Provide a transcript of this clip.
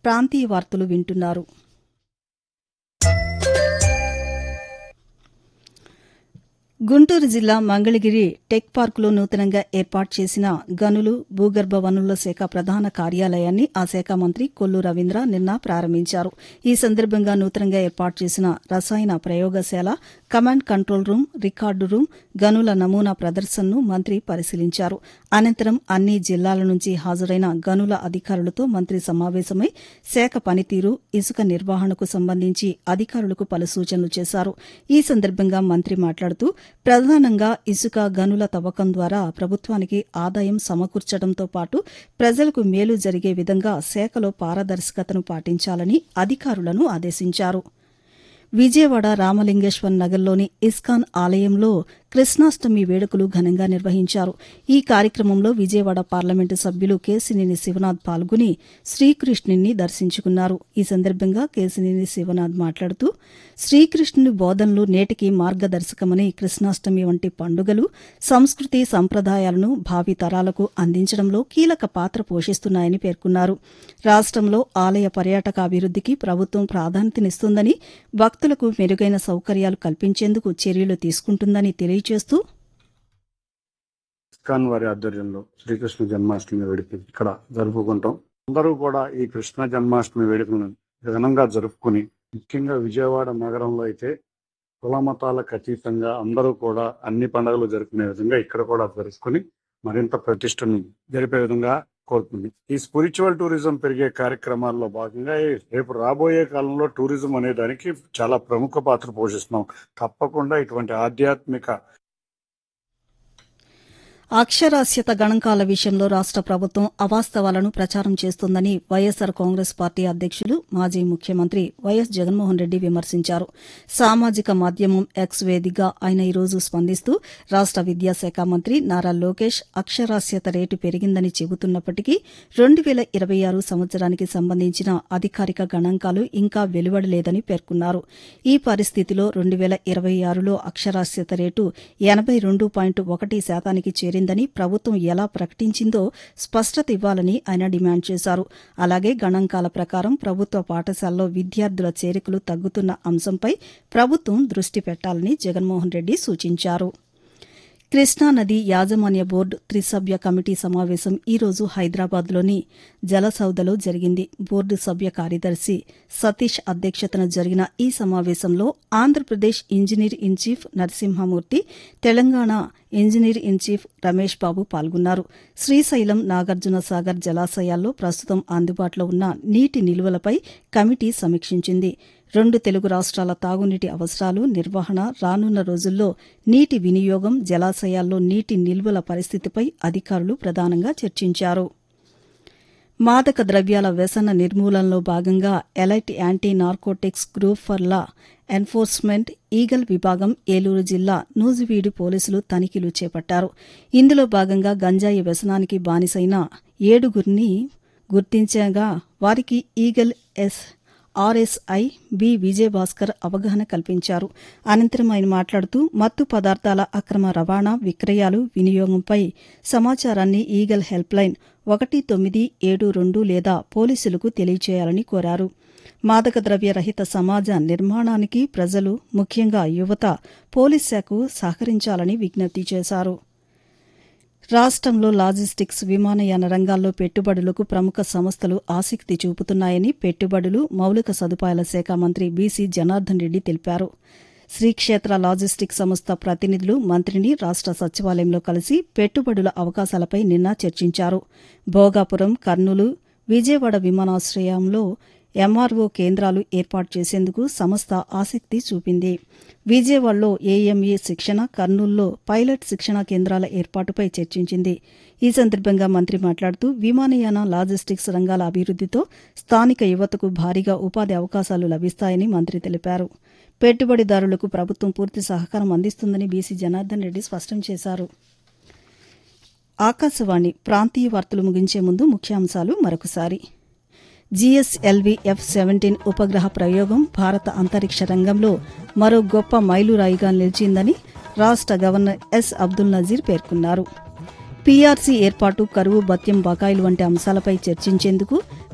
ప్రాంతీయ వార్తలు వింటున్నారు గుంటూరు జిల్లా మంగళగిరి టెక్ పార్కులో నూతనంగా ఏర్పాటు చేసిన గనులు భూగర్భ వనుల శాఖ ప్రధాన కార్యాలయాన్ని ఆ శాఖ మంత్రి కొల్లు రవీంద్ర నిన్న ప్రారంభించారు ఈ సందర్భంగా నూతనంగా ఏర్పాటు చేసిన రసాయన ప్రయోగశాల command control room record room గనుల నమూనా ప్రదర్శనను మంత్రి పరిశీలించారు అనంతరం అన్ని జిల్లాల నుంచి హాజరైన గనుల అధికారులతో మంత్రి సమావేశమై శాఖ పనితీరు ఇసుక నిర్వహణకు సంబంధించి అధికారులకు పలు సూచనలు చేశారు ఈ సందర్భంగా మంత్రి మాట్లాడుతూ ప్రధానంగా ఇసుక గనుల తవ్వకం ద్వారా ప్రభుత్వానికి ఆదాయం సమకూర్చడంతో పాటు ప్రజలకు మేలు జరిగే విధంగా శాఖలో పారదర్శకతను పాటించాలని అధికారులను ఆదేశించారు విజయవాడ రామలింగేశ్వర్ నగర్లోని ఇస్కాన్ ఆలయంలో కృష్ణాష్టమి వేడుకలు ఘనంగా నిర్వహించారు ఈ కార్యక్రమంలో విజయవాడ పార్లమెంటు సభ్యులు కేసినేని శివనాథ్ పాల్గొని శ్రీకృష్ణుని దర్శించుకున్నారు ఈ సందర్భంగా కేసినేని శివనాథ్ మాట్లాడుతూ శ్రీకృష్ణుని బోధనలు నేటికి మార్గదర్శకమని కృష్ణాష్టమి వంటి పండుగలు సంస్కృతి సంప్రదాయాలను భావి తరాలకు అందించడంలో కీలక పాత్ర పోషిస్తున్నాయని పేర్కొన్నారు రాష్టంలో ఆలయ పర్యాటక అభివృద్దికి ప్రభుత్వం ప్రాధాన్యతనిస్తుందని భక్తులకు మెరుగైన సౌకర్యాలు కల్పించేందుకు చర్యలు తీసుకుంటుందని తెలియజేస్తూ ఇస్కాన్ వారి ఆధ్వర్యంలో శ్రీకృష్ణ జన్మాష్టమి వేడుక ఇక్కడ జరుపుకుంటాం అందరూ కూడా ఈ కృష్ణ జన్మాష్టమి వేడుకను ఘనంగా జరుపుకుని ముఖ్యంగా విజయవాడ నగరంలో అయితే కుల మతాలకు అతీతంగా అందరూ కూడా అన్ని పండుగలు జరుపుకునే విధంగా ఇక్కడ కూడా జరుపుకుని మరింత ప్రతిష్టను జరిపే విధంగా కోరుతుంది ఈ స్పిరిచువల్ టూరిజం పెరిగే కార్యక్రమాల్లో భాగంగా ఈ రేపు రాబోయే కాలంలో టూరిజం అనే దానికి చాలా ప్రముఖ పాత్ర పోషిస్తున్నాం తప్పకుండా ఇటువంటి ఆధ్యాత్మిక అక్షరాస్యత గణాంకాల విషయంలో రాష్ట ప్రభుత్వం అవాస్తవాలను ప్రచారం చేస్తోందని వైఎస్సార్ కాంగ్రెస్ పార్టీ అధ్యక్షులు మాజీ ముఖ్యమంత్రి వైఎస్ జగన్మోహన్ రెడ్డి విమర్శించారు సామాజిక మాధ్యమం ఎక్స్ వేదికగా ఆయన ఈరోజు స్పందిస్తూ రాష్ట విద్యాశాఖ మంత్రి నారా లోకేష్ అక్షరాస్యత రేటు పెరిగిందని చెబుతున్నప్పటికీ రెండు వేల ఇరవై ఆరు సంవత్సరానికి సంబంధించిన అధికారిక గణాంకాలు ఇంకా వెలువడలేదని పేర్కొన్నారు ఈ పరిస్థితిలో రెండు వేల ఇరవై ఆరులో అక్షరాస్యత రేటు ఎనబై రెండు పాయింట్ ఒకటి శాతానికి చేరిందని ప్రభుత్వం ఎలా ప్రకటించిందో స్పష్టత ఇవ్వాలని ఆయన డిమాండ్ చేశారు అలాగే గణాంకాల ప్రకారం ప్రభుత్వ పాఠశాలలో విద్యార్థుల చేరికలు తగ్గుతున్న అంశంపై ప్రభుత్వం దృష్టి పెట్టాలని జగన్మోహన్ రెడ్డి సూచించారు కృష్ణానది యాజమాన్య బోర్డు త్రిసభ్య కమిటీ సమావేశం ఈరోజు హైదరాబాద్లోని జలసౌదలో జరిగింది బోర్డు సభ్య కార్యదర్శి సతీష్ అధ్యక్షతన జరిగిన ఈ సమావేశంలో Andhra Pradesh engineer in chief Narasimhamurthy Telangana engineer in chief Ramesh Babu పాల్గొన్నారు శ్రీశైలం నాగార్జున సాగర్ జలాశయాల్లో ప్రస్తుతం అందుబాటులో ఉన్న నీటి నిల్వలపై కమిటీ సమీక్షించింది రెండు తెలుగు రాష్ట్రాల తాగునీటి అవసరాలు నిర్వహణ రానున్న రోజుల్లో నీటి వినియోగం జలాశయాల్లో నీటి నిల్వల పరిస్థితిపై అధికారులు ప్రధానంగా చర్చించారు మాదక ద్రవ్యాల వ్యసన నిర్మూలనలో భాగంగా elite anti narcotics group for law enforcement eagle విభాగం ఏలూరు జిల్లా నూజివీడు పోలీసులు తనిఖీలు చేపట్టారు ఇందులో భాగంగా గంజాయి వ్యసనానికి బానిసైన ఏడుగురిని గుర్తించగా వారికి eagle S RSI B Vijayabhaskar అవగాహన కల్పించారు అనంతరం ఆయన మాట్లాడుతూ మత్తు పదార్థాల అక్రమ రవాణా విక్రయాలు వినియోగంపై సమాచారాన్ని ఈగల్ హెల్ప్ లైన్ ఒకటి తొమ్మిది ఏడు రెండు లేదా పోలీసులకు తెలియచేయాలని కోరారు మాదక ద్రవ్య రహిత సమాజ నిర్మాణానికి ప్రజలు ముఖ్యంగా యువత పోలీస్ శాఖకు సహకరించాలని విజ్ఞప్తి చేశారు రాష్టంలో లాజిస్టిక్స్ విమానయాన రంగాల్లో పెట్టుబడులకు ప్రముఖ సంస్థలు ఆసక్తి చూపుతున్నాయని పెట్టుబడులు మౌలిక సదుపాయాల శాఖ మంత్రి బీసీ జనార్దన్ రెడ్డి తెలిపారు శ్రీక్షేత్ర లాజిస్టిక్ సంస్థ ప్రతినిధులు మంత్రిని రాష్ట సచివాలయంలో కలిసి పెట్టుబడుల అవకాశాలపై నిన్న చర్చించారు భోగాపురం కర్నూలు విజయవాడ విమానాశ్రయంలో ఎంఆర్ఓ కేంద్రాలు ఏర్పాటు చేసేందుకు సంస్థ ఆసక్తి చూపింది విజయవాడలో ఏఎంఈ శిక్షణ కర్నూలులో పైలట్ శిక్షణ కేంద్రాల ఏర్పాటుపై చర్చించింది ఈ సందర్భంగా మంత్రి మాట్లాడుతూ విమానయాన లాజిస్టిక్స్ రంగాల అభివృద్దితో స్థానిక యువతకు భారీగా ఉపాధి అవకాశాలు లభిస్తాయని మంత్రి తెలిపారు పెట్టుబడిదారులకు ప్రభుత్వం పూర్తి సహకారం అందిస్తుందని బీసీ జనార్దన్ రెడ్డి స్పష్టం చేశారు ఆకాశవాణి ప్రాంతీయ వార్తలు ముగించే ముందు ముఖ్యాంశాలు మరొకసారి జీఎస్ఎల్వి ఎఫ్ సెవెంటీన్ ఉపగ్రహ ప్రయోగం భారత అంతరిక్ష రంగంలో మరో గొప్ప మైలురాయిగా నిలిచిందని రాష్ట గవర్నర్ ఎస్ అబ్దుల్ నజీర్ పేర్కొన్నారు పీఆర్సీ ఏర్పాటు కరువు భత్యం బకాయిలు వంటి అంశాలపై చర్చించేందుకు